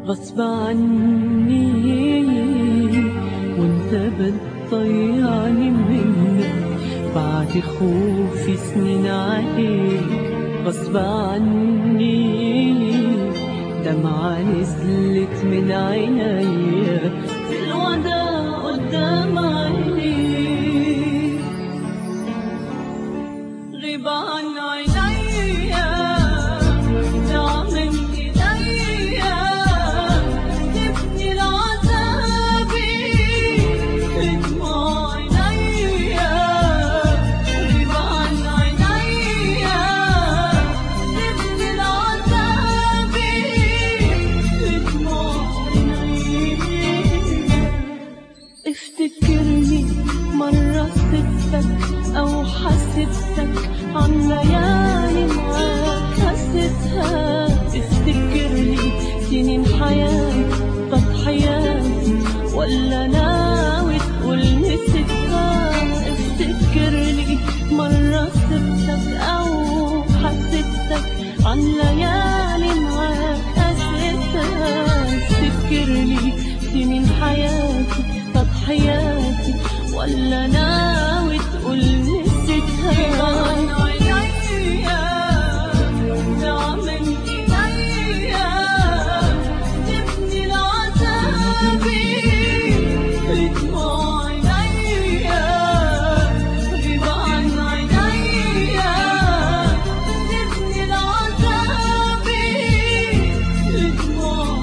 غصب عني وانت بتضيعني منك بعد خوفي سنين عليك غصب عني دمعة نزلت من عينيا في الوداع قدام عينيك غيب عن عينيا نعم من ايديا تبني العذابي بدموع عينيا غيب عن عينيا تبني العذابي بدموع عينيا افتكرني مرة سبتك أو حسبتك عن ليالي معاك حسيتها افتكرني سنين حياتي تضحياتي ولا ناوي تقول نسيتها افتكرني مرة سبتك أو حسبتك عن ليالي معاك حسيتها افتكرني سنين حياتي تضحياتي ولا ناوي تقول نسيتها نعم من ايديا تبني العذابي بدموع عينيا غيب عن عينيا تبني العذابي بدموع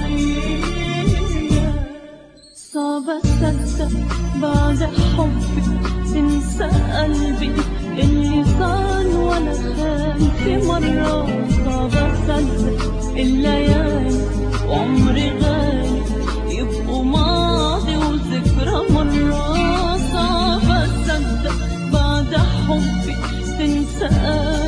عينيا صعب اصدق بعد حبك تنسى قلبي اللي صار ولا خان في مرة صعب اصدق الليالي وعمري غالي يبقوا ماضي وذكرى مرة صعب اصدق بعد حبك تنسى قلبي